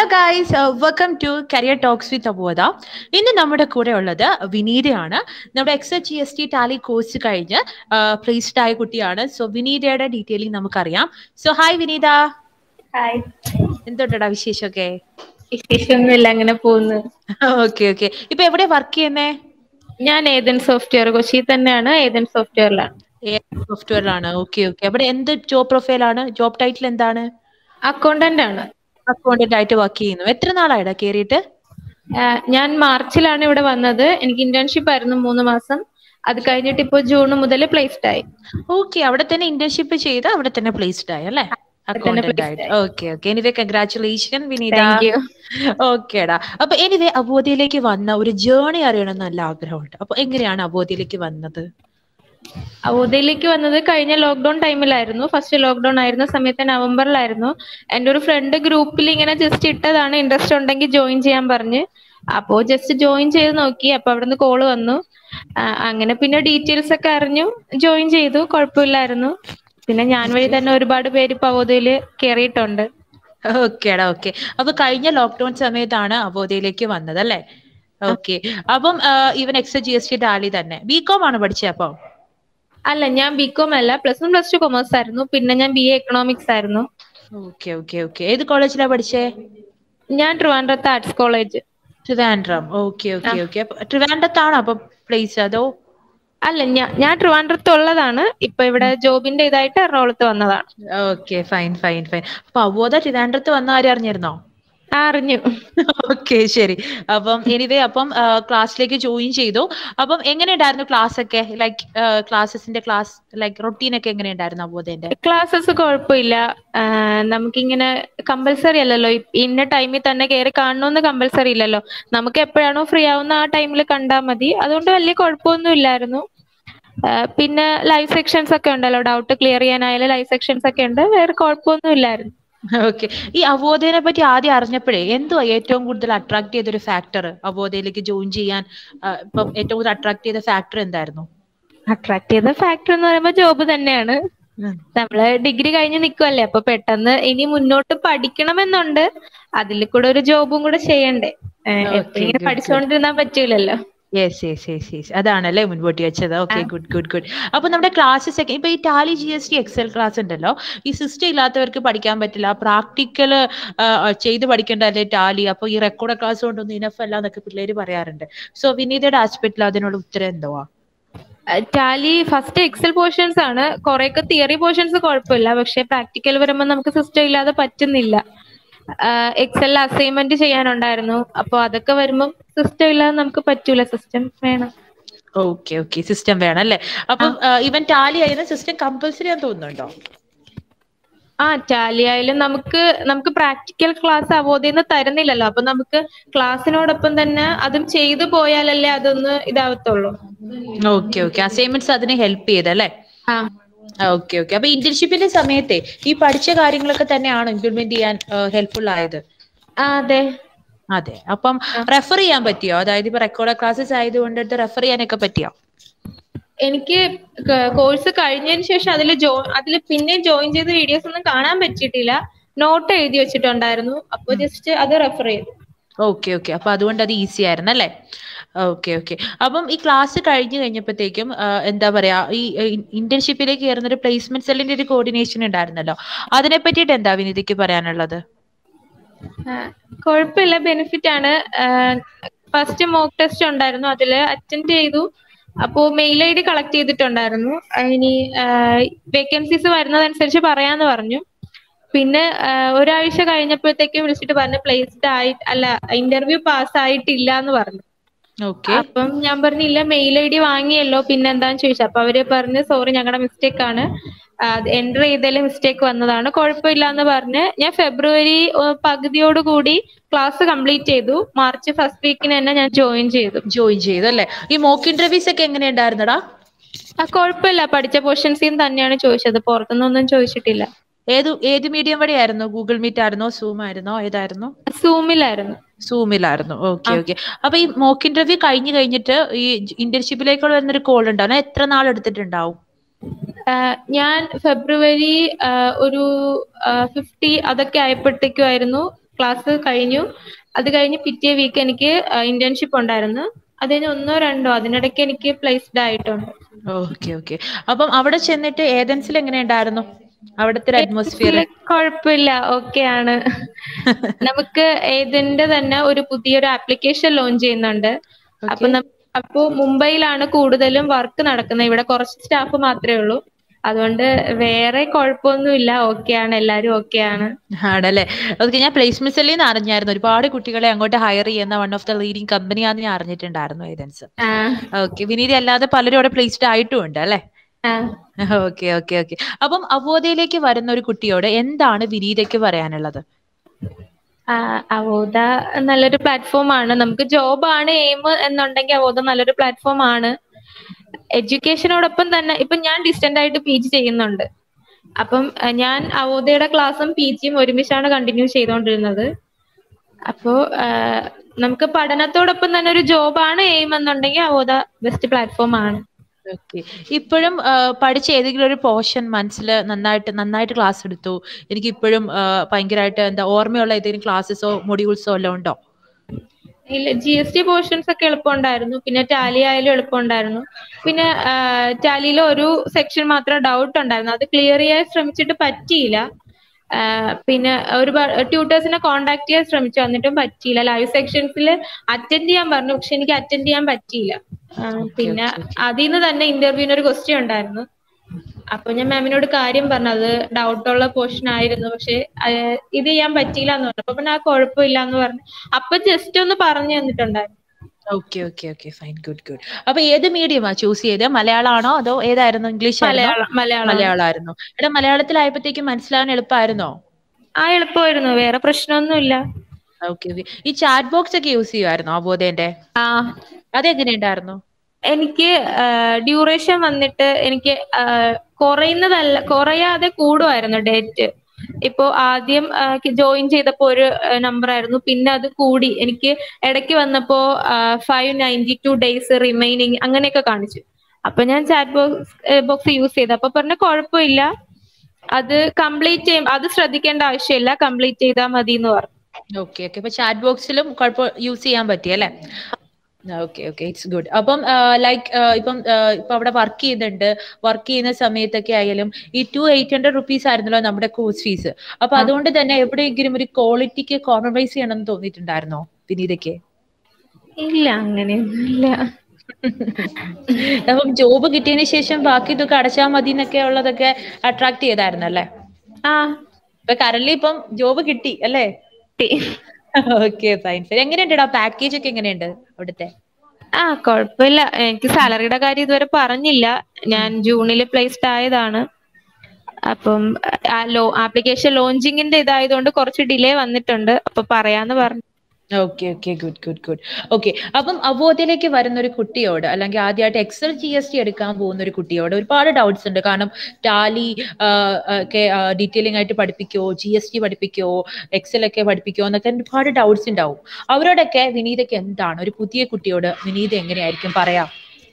hello guys welcome to career talks with Avodha ഇന്ന് നമ്മുടെ കൂടെ ഉള്ളത് വിനീതയാണ് നമ്മുടെ X G S T Tally course കഴിഞ്ഞ് പ്ലേസ്ഡ് ആയ കുട്ടിയാണ് സോ വിനീതയുടെ ഡീറ്റെയിലിംഗ് നമുക്കറിയാം സോ ഹായ് വിനീത ഹായ് എന്തുണ്ടടാ വിശേഷമൊക്കെ വിശേഷമൊന്നുമില്ല അങ്ങനെ പോകുന്നു ഓക്കെ ഓക്കെ ഇപ്പൊ എവിടെ വർക്ക് ചെയ്യുന്നേ ഞാൻ ഏതൻ സോഫ്റ്റ്വെയർ കൊച്ചി തന്നെയാണ് ഏതൻ സോഫ്റ്റ്വെയറിലാണ് സോഫ്റ്റ്വെയറിലാണ് ഓക്കെ ഓക്കെ അവിടെ എന്ത് ജോബ് പ്രൊഫൈലാണ് ജോബ് ടൈറ്റിൽ എന്താണ് അക്കൗണ്ടന്റ് ആണ് അക്കൗണ്ടന്റ് ആയിട്ട് വർക്ക് ചെയ്യുന്നു എത്ര നാളായിടാ കയറിയിട്ട് ആഹ് ഞാൻ മാർച്ചിലാണ് ഇവിടെ വന്നത് എനിക്ക് ഇന്റേൺഷിപ്പ് ആയിരുന്നു മൂന്ന് മാസം അത് കഴിഞ്ഞിട്ട് ഇപ്പൊ ജൂൺ മുതൽ പ്ലേസ്ഡ് ആയി ഓക്കെ അവിടെ തന്നെ ഇന്റേൺഷിപ്പ് ചെയ്ത് അവിടെ തന്നെ പ്ലേസ്ഡ് ആയി അല്ലേ അക്കൗണ്ടന്റ് ആയിട്ട് okay okay anyway congratulation Vineetha thank you ഓക്കേടാ അപ്പൊ എനിവേ അബോധയിലേക്ക് വന്ന ഒരു ജേണി അറിയണം നല്ല ആഗ്രഹമുണ്ട് അപ്പൊ എങ്ങനെയാണ് അബോധയിലേക്ക് വന്നത് അവധയിലേക്ക് വന്നത് കഴിഞ്ഞ ലോക്ക്ഡൌൺ ടൈമിലായിരുന്നു ഫസ്റ്റ് ലോക്ക്ഡൌൺ ആയിരുന്ന സമയത്ത് നവംബറിലായിരുന്നു എൻ്റെ ഒരു ഫ്രണ്ട് ഗ്രൂപ്പിൽ ഇങ്ങനെ ജസ്റ്റ് ഇട്ടതാണ് ഇൻട്രസ്റ്റ് ഉണ്ടെങ്കിൽ ജോയിൻ ചെയ്യാൻ പറഞ്ഞ് അപ്പോ ജസ്റ്റ് ജോയിൻ ചെയ്ത് നോക്കി അപ്പൊ അവിടുന്ന് കോള് വന്നു ആ, അങ്ങനെ പിന്നെ ഡീറ്റെയിൽസ് ഒക്കെ അറിഞ്ഞു ജോയിൻ ചെയ്തു കുഴപ്പമില്ലായിരുന്നു പിന്നെ ഞാൻ വഴി തന്നെ ഒരുപാട് പേര് ഇപ്പൊ അവധയില് കയറിയിട്ടുണ്ട് ഓക്കേടാ ഓക്കെ അപ്പൊ കഴിഞ്ഞ ലോക്ക്ഡൌൺ സമയത്താണ് അബോധയിലേക്ക് വന്നത് അല്ലേ ഓക്കെ അപ്പം ഇവൻ X G S T Tally തന്നെ ബി കോം ആണ് പഠിച്ചത് അപ്പൊ അല്ല ഞാൻ ബി കോം അല്ല plus one plus two commerce ആയിരുന്നു പിന്നെ ഞാൻ ബി എ എക്കണോമിക്സ് ആയിരുന്നു ഓക്കെ ഓക്കെ ഓക്കെ ഏത് കോളേജിലാ പഠിച്ചേ ഞാൻ ട്രിവാൻഡ്രത്ത് arts college Trivandrum okay okay okay അപ്പൊ ട്രിവാൻഡ്രത്താണോ അപ്പൊ പ്ലേസ് അതോ അല്ല ഞാൻ ഞാൻ ട്രിവാൻഡ്രത്ത് ഉള്ളതാണ് ഇപ്പൊ ഇവിടെ ജോബിന്റെ ഇതായിട്ട് എറണാകുളത്ത് വന്നതാണ് ഓക്കെ ഫൈൻ ഫൈൻ ഫൈൻ അപ്പൊ അവബോധ ട്രിവാൻഡ്രത്ത് വന്ന ആരും അറിഞ്ഞിരുന്നോ ആ, അറിഞ്ഞു ഓക്കെ ശരി അപ്പം എനിവേ അപ്പം ക്ലാസ്സിലേക്ക് ജോയിൻ ചെയ്തു അപ്പം എങ്ങനെയുണ്ടായിരുന്നു ക്ലാസ് ഒക്കെ ലൈക്ക് ക്ലാസ്സസിന്റെ ക്ലാസ് ലൈക്ക് റൊട്ടീൻ ഒക്കെ എങ്ങനെയുണ്ടായിരുന്നു അബോധന്റെ ക്ലാസ്സസ് കുഴപ്പമില്ല ആ, നമുക്കിങ്ങനെ കമ്പൽസറി അല്ലല്ലോ ഇ- ഇന്ന ടൈമിൽ തന്നെ കയറി കാണണമെന്ന് കമ്പൽസറി ഇല്ലല്ലോ നമുക്ക് എപ്പോഴാണോ ഫ്രീ ആവുന്ന ആ ടൈമിൽ കണ്ടാൽ മതി അതുകൊണ്ട് വലിയ കുഴപ്പമൊന്നും ഇല്ലായിരുന്നു ആ, പിന്നെ ലൈവ് സെക്ഷൻസ് ഒക്കെ ഉണ്ടല്ലോ ഡൗട്ട് ക്ലിയർ ചെയ്യാനായാലും ലൈവ് സെക്ഷൻസ് ഒക്കെ ഉണ്ട് വേറെ കുഴപ്പമൊന്നും ഇല്ലായിരുന്നു ഓക്കെ ഈ അവബോധനെ പറ്റി ആദ്യം അറിഞ്ഞപ്പോഴേ എന്തുവാ ഏറ്റവും കൂടുതൽ അട്രാക്ട് ചെയ്ത ഒരു ഫാക്ടർ അവബോധയിലേക്ക് ജോയിൻ ചെയ്യാൻ ആ, ഇപ്പം ഏറ്റവും കൂടുതൽ അട്രാക്ട് ചെയ്ത ഫാക്ടർ എന്തായിരുന്നു അട്രാക്ട് ചെയ്ത ഫാക്ടർ എന്ന് പറയുമ്പോൾ ജോബ് തന്നെയാണ് നമ്മള് ഡിഗ്രി കഴിഞ്ഞ് നിക്കുവല്ലേ അപ്പൊ പെട്ടെന്ന് ഇനി മുന്നോട്ട് പഠിക്കണമെന്നുണ്ട് അതിൽ കൂടെ ഒരു ജോബും കൂടെ ചെയ്യണ്ടേ ഏഹ് Okay, എപ്പോഴും ഇങ്ങനെ good, പഠിച്ചുകൊണ്ടിരുന്നാ പറ്റൂലല്ലോ യെസ് യെസ് യെസ് യെസ് അതാണല്ലേ മുൻപോട്ട് വെച്ചത് ഓക്കെ ഗുഡ് ഗുഡ് ഗുഡ് അപ്പൊ നമ്മുടെ ക്ലാസ്സസ് ഒക്കെ ഇപ്പൊ ഈ Tally G S T Excel class ഉണ്ടല്ലോ ഈ സിസ്റ്റം ഇല്ലാത്തവർക്ക് പഠിക്കാൻ പറ്റില്ല പ്രാക്ടിക്കൽ ചെയ്ത് പഠിക്കേണ്ടല്ലേ ടാലി അപ്പൊ ഈ റെക്കോർഡ് ക്ലാസ് കൊണ്ടൊന്നും ഇനഫ് അല്ല എന്നൊക്കെ പിള്ളേര് പറയാറുണ്ട് സോ വിനീതയുടെ ആസ്പെക്റ്റിൽ അതിനുള്ള ഉത്തരം എന്തുവാ ടാലി ഫസ്റ്റ് എക്സൽ പോർഷൻസ് ആണ് കുറെയൊക്കെ തിയറി പോർഷൻസ് കുഴപ്പമില്ല പക്ഷെ പ്രാക്ടിക്കൽ വരുമ്പോൾ നമുക്ക് സിസ്റ്റം ഇല്ലാതെ പറ്റുന്നില്ല എക്സലിൽ അസൈൻമെന്റ് ചെയ്യാനുണ്ടായിരുന്നു അപ്പൊ അതൊക്കെ വരുമ്പോൾ സിസ്റ്റം ഇല്ലാതെ നമുക്ക് പറ്റൂല സിസ്റ്റം വേണം ഓക്കെ ഓക്കെ സിസ്റ്റം വേണം അല്ലേ അപ്പം ഇവൻ ടാലി ആയിരുന്ന സിസ്റ്റം കമ്പൽസറി ആണെന്ന് തോന്നുന്നുണ്ടോ ആ ടാലി ആയാലും നമുക്ക് നമുക്ക് പ്രാക്ടിക്കൽ ക്ലാസ് അവോധയെന്ന് തരുന്നില്ലല്ലോ അപ്പൊ നമുക്ക് ക്ലാസ്സിനോടൊപ്പം തന്നെ അതും ചെയ്തു പോയാലല്ലേ അതൊന്ന് ഇതാവത്തുള്ളൂ ഓക്കെ ഓക്കെ അസൈൻമെന്റ്സ് അതിനെ ഹെൽപ്പ് ചെയ്തല്ലേ ആ ഓക്കെ ഓക്കെ അപ്പൊ ഇന്റേൺഷിപ്പിന്റെ സമയത്തെ ഈ പഠിച്ച കാര്യങ്ങളൊക്കെ തന്നെയാണ് ഇംപ്ലിമെന്റ് ചെയ്യാൻ ഹെൽപ്ഫുൾ ആയത് ആ അതെ അതെ അപ്പം റെഫർ ചെയ്യാൻ പറ്റിയോ അതായത് ഇപ്പൊ റെക്കോർഡ് ക്ലാസ്സസ് ആയതുകൊണ്ട് റെഫർ ചെയ്യാനൊക്കെ പറ്റിയോ എനിക്ക് കോഴ്സ് കഴിഞ്ഞതിന് ശേഷം അതിൽ ജോ അതിൽ പിന്നെ ജോയിൻ ചെയ്ത വീഡിയോസ് ഒന്നും കാണാൻ പറ്റിയിട്ടില്ല നോട്ട് എഴുതി വെച്ചിട്ടുണ്ടായിരുന്നു അപ്പൊ ജസ്റ്റ് അത് റെഫർ ചെയ്തു ഓക്കെ ഓക്കെ അപ്പൊ അതുകൊണ്ട് അത് ഈസി ആയിരുന്നു അല്ലേ ഓക്കെ ഓക്കെ അപ്പം ഈ ക്ലാസ് കഴിഞ്ഞു കഴിഞ്ഞപ്പോഴത്തേക്കും ആ, എന്താ പറയാ ഈ ഇന്റേൺഷിപ്പിലേക്ക് കയറുന്ന ഒരു പ്ലേസ്മെന്റ് സെല്ലിന്റെ ഒരു കോർഡിനേഷൻ ഉണ്ടായിരുന്നല്ലോ അതിനെ പറ്റിയിട്ട് എന്താ വിനിതയ്ക്ക് പറയാനുള്ളത് ആ, കുഴപ്പമില്ല ബെനിഫിറ്റ് ആണ് ഫസ്റ്റ് മോക്ക് ടെസ്റ്റ് ഉണ്ടായിരുന്നു അതിൽ അറ്റൻഡ് ചെയ്തു അപ്പോ മെയിൽ ഐ ഡി കളക്ട് ചെയ്തിട്ടുണ്ടായിരുന്നു ഇനി വേക്കൻസീസ് വരുന്നതനുസരിച്ച് പറയാന്ന് പറഞ്ഞു പിന്നെ ആ, ഒരാഴ്ച കഴിഞ്ഞപ്പോഴത്തേക്കും വിളിച്ചിട്ട് പറഞ്ഞു പ്ലേസ്ഡ് ആയി അല്ല ഇന്റർവ്യൂ പാസ് ആയിട്ടില്ല എന്ന് പറഞ്ഞു ഓക്കെ അപ്പം ഞാൻ പറഞ്ഞു ഇല്ല മെയിൽ ഐ ഡി വാങ്ങിയല്ലോ പിന്നെ എന്താന്ന് ചോദിച്ചു അപ്പൊ അവര് പറഞ്ഞു സോറി ഞങ്ങളുടെ മിസ്റ്റേക്ക് ആണ് എൻ്റർ ചെയ്തതിൽ മിസ്റ്റേക്ക് വന്നതാണ് കുഴപ്പമില്ല എന്ന് പറഞ്ഞ് ഞാൻ ഫെബ്രുവരി ഏഹ്, പകുതിയോടുകൂടി ക്ലാസ് കംപ്ലീറ്റ് ചെയ്തു മാർച്ച് ഫസ്റ്റ് വീക്കിന് തന്നെ ഞാൻ ജോയിൻ ചെയ്തു ജോയിൻ ചെയ്തു അല്ലേ ഈ മോക്ക് ഇന്റർവ്യൂസ് ഒക്കെ എങ്ങനെയുണ്ടായിരുന്നടാ ആ കുഴപ്പമില്ല പഠിച്ച പോർഷൻസിൽ തന്നെയാണ് ചോദിച്ചത് പുറത്തുനിന്നൊന്നും ചോദിച്ചിട്ടില്ല ഏത് ഏത് മീഡിയം വഴിയായിരുന്നു ഗൂഗിൾ മീറ്റ് ആയിരുന്നോ സൂം ആയിരുന്നോ ഏതായിരുന്നു സൂമിലായിരുന്നു സൂമിലായിരുന്നു ഓക്കെ ഓക്കെ അപ്പൊ ഈ മോക്ക് ഇന്റർവ്യൂ കഴിഞ്ഞു കഴിഞ്ഞിട്ട് ഈ ഇന്റേൺഷിപ്പിലേക്കുള്ള വരുന്നൊരു കോൾ ഉണ്ടാവും അത് എത്ര നാൾ എടുത്തിട്ടുണ്ടാവും ആഹ് ഞാൻ ഫെബ്രുവരി ആഹ് ഒരു ഫിഫ്റ്റി അതൊക്കെ ആയപ്പോഴത്തേക്കും ആയിരുന്നു ക്ലാസ് കഴിഞ്ഞു അത് കഴിഞ്ഞ് പിറ്റേ വീക്ക് എനിക്ക് ഇന്റേൺഷിപ്പ് ഉണ്ടായിരുന്നു അത് കഴിഞ്ഞ് ഒന്നോ രണ്ടോ അതിനിടയ്ക്ക് എനിക്ക് പ്ലേസ്ഡ് ആയിട്ടുണ്ട് ഓക്കെ ഓക്കെ അപ്പം അവിടെ ചെന്നിട്ട് ഏതൻസിൽ എങ്ങനെ ഉണ്ടായിരുന്നു അവിടുത്തെ ഒരു അറ്റ്മോസ്ഫിയർ കുഴപ്പമില്ല ഓക്കെയാണ് നമുക്ക് ഇതിന്റെ തന്നെ ഒരു പുതിയൊരു ആപ്ലിക്കേഷൻ ലോഞ്ച് ചെയ്യുന്നുണ്ട് അപ്പൊ നം- അപ്പൊ മുംബൈയിലാണ് കൂടുതലും വർക്ക് നടക്കുന്നത് ഇവിടെ കുറച്ച് സ്റ്റാഫ് മാത്രമേ ഉള്ളൂ അതുകൊണ്ട് വേറെ കുഴപ്പമൊന്നുമില്ല ഓക്കെയാണ് എല്ലാരും ഓക്കെയാണ് ആണല്ലേ ഓക്കെ ഞാൻ പ്ലേസ്മെന്റ് സെല്ലിൽ നിന്ന് അറിഞ്ഞായിരുന്നു ഒരുപാട് കുട്ടികളെ അങ്ങോട്ട് ഹയർ ചെയ്യുന്ന വൺ ഓഫ് ദ ലീഡിംഗ് കമ്പനിയാന്ന് ഞാൻ അറിഞ്ഞിട്ടുണ്ടായിരുന്നു ഏതൻസ് ആ ഓക്കെ വിനീതി അല്ലാതെ പലരും അവിടെ പ്ലേസ്ഡ് ആയിട്ടും ഉണ്ട് അല്ലേ ആ ഓക്കെ ഓക്കെ ഓക്കെ അപ്പം അവോധയിലേക്ക് വരുന്ന ഒരു കുട്ടിയോട് എന്താണ് വിനീതയ്ക്ക് പറയാനുള്ളത് ആ, അവോധ നല്ലൊരു പ്ലാറ്റ്ഫോം ആണ് നമുക്ക് ജോബ് ആണ് എയിം എന്നുണ്ടെങ്കിൽ അവോധ നല്ലൊരു പ്ലാറ്റ്ഫോം ആണ് എഡ്യൂക്കേഷനോടൊപ്പം തന്നെ ഇപ്പൊ ഞാൻ ഡിസ്റ്റന്റ് ആയിട്ട് പി ജി ചെയ്യുന്നുണ്ട് അപ്പം അഹ് ഞാൻ അവോധയുടെ ക്ലാസ്സും പി ജിയും ഒരുമിച്ചാണ് കണ്ടിന്യൂ ചെയ്തുകൊണ്ടിരുന്നത് അപ്പോ ആഹ് നമുക്ക് പഠനത്തോടൊപ്പം തന്നെ ഒരു ജോബാണ് എയിം എന്നുണ്ടെങ്കിൽ അവോധ ബെസ്റ്റ് പ്ലാറ്റ്ഫോം ആണ് ഓക്കെ ഇപ്പോഴും പഠിച്ച ഏതെങ്കിലും ഒരു പോർഷൻ മനസ്സിൽ നന്നായിട്ട് നന്നായിട്ട് ക്ലാസ് എടുത്തു എനിക്ക് ഇപ്പോഴും ഭയങ്കരമായിട്ട് എന്താ ഓർമ്മയുള്ള ഏതെങ്കിലും ക്ലാസ്സസോ മൊഡ്യൂൾസോ വല്ലതും ഉണ്ടോ ഇല്ല ജി എസ് ടി പോർഷൻസ് ഒക്കെ എളുപ്പമുണ്ടായിരുന്നു പിന്നെ ടാലി ആയാലും എളുപ്പമുണ്ടായിരുന്നു പിന്നെ ടാലിയിൽ ഒരു സെക്ഷൻ മാത്രം ഡൗട്ട് ഉണ്ടായിരുന്നു അത് ക്ലിയർ ചെയ്യാൻ ശ്രമിച്ചിട്ട് പറ്റിയില്ല ആഹ് പിന്നെ ഒരുപാട് ട്യൂട്ടേഴ്സിനെ കോണ്ടാക്ട് ചെയ്യാൻ ശ്രമിച്ചു എന്നിട്ടും പറ്റിയില്ല ലൈവ് സെക്ഷൻസിൽ അറ്റൻഡ് ചെയ്യാൻ പറഞ്ഞു പക്ഷെ എനിക്ക് അറ്റൻഡ് ചെയ്യാൻ പറ്റിയില്ല ആഹ് പിന്നെ അതിൽ നിന്ന് തന്നെ ഇന്റർവ്യൂവിന് ഒരു ക്വസ്റ്റ്യൻ ഉണ്ടായിരുന്നു അപ്പൊ ഞാൻ മാമിനോട് കാര്യം പറഞ്ഞു അത് ഡൗട്ട് ഉള്ള പോർഷൻ ആയിരുന്നു പക്ഷെ ആഹ് ഇത് ചെയ്യാൻ പറ്റിയില്ല എന്ന് പറഞ്ഞു അപ്പൊ പിന്നെ ആ കുഴപ്പമില്ല എന്ന് പറഞ്ഞു അപ്പൊ ജസ്റ്റ് ഒന്ന് പറഞ്ഞു തന്നിട്ടുണ്ടായിരുന്നു okay okay okay fine good good അപ്പൊ ഏത് മീഡിയമാ ചൂസ് ചെയ്തത് മലയാളമാണോ അതോ ഏതായിരുന്നു ഇംഗ്ലീഷ് മലയാളം മലയാളം മലയാളമായിരുന്നു എടാ മലയാളത്തിലായപ്പോഴത്തേക്കും മനസ്സിലാവാൻ എളുപ്പമായിരുന്നോ ആ എളുപ്പമായിരുന്നു വേറെ പ്രശ്നമൊന്നുമില്ല ഓക്കെ ഓക്കെ ഈ ചാറ്റ് ബോക്സ് ഒക്കെ യൂസ് ചെയ്യുമായിരുന്നോ അബോധേന്റെ ആ അതെങ്ങനെയുണ്ടായിരുന്നു എനിക്ക് ഡ്യൂറേഷൻ വന്നിട്ട് എനിക്ക് ആഹ് കുറയുന്നതല്ല കുറയാതെ കൂടുമായിരുന്നു ഡേറ്റ് ഇപ്പോ ആദ്യം ജോയിൻ ചെയ്തപ്പോ ഒരു നമ്പർ ആയിരുന്നു പിന്നെ അത് കൂടി എനിക്ക് ഇടയ്ക്ക് വന്നപ്പോ five ninety two days remaining അങ്ങനെയൊക്കെ കാണിച്ചു അപ്പൊ ഞാൻ ചാറ്റ് ബോക്സ് ബോക്സ് യൂസ് ചെയ്തു അപ്പൊ പറഞ്ഞ കുഴപ്പമില്ല അത് കംപ്ലീറ്റ് ചെയ്യും അത് ശ്രദ്ധിക്കേണ്ട ആവശ്യമില്ല കംപ്ലീറ്റ് ചെയ്താൽ മതി എന്ന് പറഞ്ഞു ഓക്കെ ഓക്കെ അപ്പൊ ചാറ്റ് ബോക്സിലും കുഴപ്പം യൂസ് ചെയ്യാൻ പറ്റി അല്ലേ ഓക്കെ ഓക്കെ ഇറ്റ്സ് ഗുഡ് അപ്പം ലൈക്ക് ഇപ്പം ഇപ്പൊ അവിടെ വർക്ക് ചെയ്യുന്നുണ്ട് വർക്ക് ചെയ്യുന്ന സമയത്തൊക്കെ ആയാലും ഈ ടു എയ്റ്റ് ഹൺഡ്രഡ് റുപ്പീസ് ആയിരുന്നല്ലോ നമ്മുടെ കോഴ്സ് ഫീസ് അപ്പൊ അതുകൊണ്ട് തന്നെ എവിടെയെങ്കിലും ഒരു ക്വാളിറ്റിക്ക് കോംപ്രമൈസ് ചെയ്യണമെന്ന് തോന്നിയിട്ടുണ്ടായിരുന്നോ വിനീതയ്ക്ക് ഇല്ല അങ്ങനെയൊന്നുമില്ല അപ്പം ജോബ് കിട്ടിയതിന് ശേഷം ബാക്കി ഇതൊക്കെ അടച്ചാൽ മതി എന്നൊക്കെ ഉള്ളതൊക്കെ അട്രാക്ട് ചെയ്തായിരുന്നല്ലേ ആ ഇപ്പൊ കറന്റ് ഇപ്പം ജോബ് കിട്ടി അല്ലേ ഓക്കെ ഫൈൻ ഫൈൻ എങ്ങനെയുണ്ടെടാ പാക്കേജ് ഒക്കെ എങ്ങനെയുണ്ട് അവിടുത്തെ ആ കുഴപ്പമില്ല എനിക്ക് സാലറിയുടെ കാര്യം ഇതുവരെ പറഞ്ഞില്ല ഞാൻ ജൂണിൽ പ്ലേസ്ഡ് ആയതാണ് അപ്പം ആ ലോ ആപ്ലിക്കേഷൻ ലോഞ്ചിങ്ങിന്റെ ഇതായതുകൊണ്ട് കുറച്ച് ഡിലേ വന്നിട്ടുണ്ട് അപ്പൊ പറയാന്ന് പറഞ്ഞു okay okay good good good okay അപ്പം അവബോധയിലേക്ക് വരുന്ന ഒരു കുട്ടിയോട് അല്ലെങ്കിൽ ആദ്യമായിട്ട് എക്സൽ ജി എസ് ടി എടുക്കാൻ പോകുന്ന ഒരു കുട്ടിയോട് ഒരുപാട് ഡൗട്ട്സ് ഉണ്ട് കാരണം ടാലി ഒക്കെ ഡീറ്റെയിലിംഗ് ആയിട്ട് പഠിപ്പിക്കോ ജി എസ് ടി പഠിപ്പിക്കോ എക്സൽ ഒക്കെ പഠിപ്പിക്കോ എന്നൊക്കെ ഒരുപാട് ഡൗട്ട്സ് ഉണ്ടാവും അവരോടൊക്കെ വിനീതയ്ക്ക് എന്താണ് ഒരു പുതിയ കുട്ടിയോട് വിനീത എങ്ങനെയായിരിക്കും പറയാം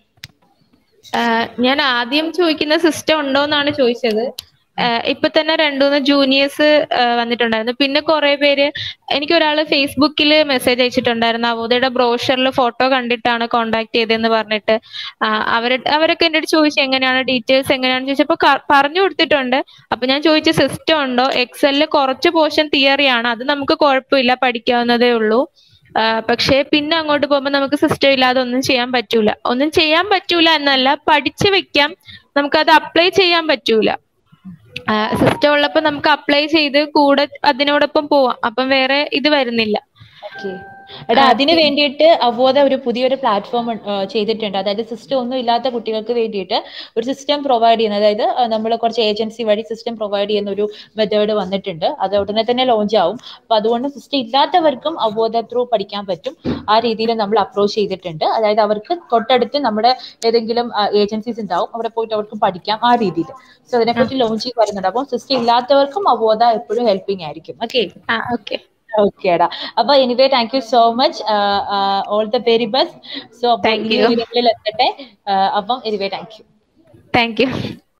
ഞാൻ ആദ്യം ചോദിക്കുന്ന സിസ്റ്റം ഉണ്ടോ എന്നാണ് ചോദിച്ചത് ഇപ്പൊ തന്നെ രണ്ടുമൂന്ന് ജൂനിയേഴ്സ് വന്നിട്ടുണ്ടായിരുന്നു പിന്നെ കുറെ പേര് എനിക്ക് ഒരാൾ ഫേസ്ബുക്കിൽ മെസ്സേജ് അയച്ചിട്ടുണ്ടായിരുന്നു അവോദയുടെ ബ്രോഷറിൽ ഫോട്ടോ കണ്ടിട്ടാണ് കോണ്ടാക്ട് ചെയ്തതെന്ന് പറഞ്ഞിട്ട് അവർ അവരൊക്കെ എൻ്റെ അടുത്ത് ചോദിച്ചു എങ്ങനെയാണ് ഡീറ്റെയിൽസ് എങ്ങനെയാണെന്ന് ചോദിച്ചപ്പോൾ പറഞ്ഞു കൊടുത്തിട്ടുണ്ട് അപ്പൊ ഞാൻ ചോദിച്ച സിസ്റ്റം ഉണ്ടോ എക്സലിൽ കുറച്ച് പോർഷൻ തിയറിയാണ് അത് നമുക്ക് കുഴപ്പമില്ല പഠിക്കാവുന്നതേ ഉള്ളൂ പക്ഷേ പിന്നെ അങ്ങോട്ട് പോകുമ്പോൾ നമുക്ക് സിസ്റ്റം ഇല്ലാതെ ഒന്നും ചെയ്യാൻ പറ്റൂല ഒന്നും ചെയ്യാൻ പറ്റൂല എന്നല്ല പഠിച്ചു വെക്കാം നമുക്ക് അത് അപ്ലൈ ചെയ്യാൻ പറ്റൂല സിസ്റ്റം ഉള്ളപ്പോൾ നമുക്ക് അപ്ലൈ ചെയ്ത് കൂടെ അതിനോടൊപ്പം പോവാം അപ്പം വേറെ ഇത് വരുന്നില്ല എടാ അതിന് വേണ്ടിയിട്ട് അവബോധ ഒരു പുതിയൊരു പ്ലാറ്റ്ഫോം ചെയ്തിട്ടുണ്ട് അതായത് സിസ്റ്റം ഒന്നും ഇല്ലാത്ത കുട്ടികൾക്ക് വേണ്ടിയിട്ട് ഒരു സിസ്റ്റം പ്രൊവൈഡ് ചെയ്യുന്നത് അതായത് നമ്മൾ കുറച്ച് ഏജൻസി വഴി സിസ്റ്റം പ്രൊവൈഡ് ചെയ്യുന്ന ഒരു മെത്തേഡ് വന്നിട്ടുണ്ട് അത് ഉടനെ തന്നെ ലോഞ്ച് ആവും അപ്പൊ അതുകൊണ്ട് സിസ്റ്റം ഇല്ലാത്തവർക്കും അവബോധ ത്രൂ പഠിക്കാൻ പറ്റും ആ രീതിയിൽ നമ്മൾ അപ്രോച്ച് ചെയ്തിട്ടുണ്ട് അതായത് അവർക്ക് തൊട്ടടുത്ത് നമ്മുടെ ഏതെങ്കിലും ഏജൻസീസ് ഉണ്ടാവും അവിടെ പോയിട്ട് അവർക്ക് പഠിക്കാം ആ രീതിയിൽ സോ അതിനെപ്പറ്റി ലോഞ്ച് ചെയ്ത് വരുന്നുണ്ട് അപ്പം സിസ്റ്റം ഇല്ലാത്തവർക്കും അവബോധ എപ്പോഴും ഹെൽപ്പിംഗ് ആയിരിക്കും ഓക്കെ ഓക്കെ ഓക്കേടാ അപ്പൊ anyway thank you so much all the very best so എത്തട്ടെ അപ്പം anyway thank you thank U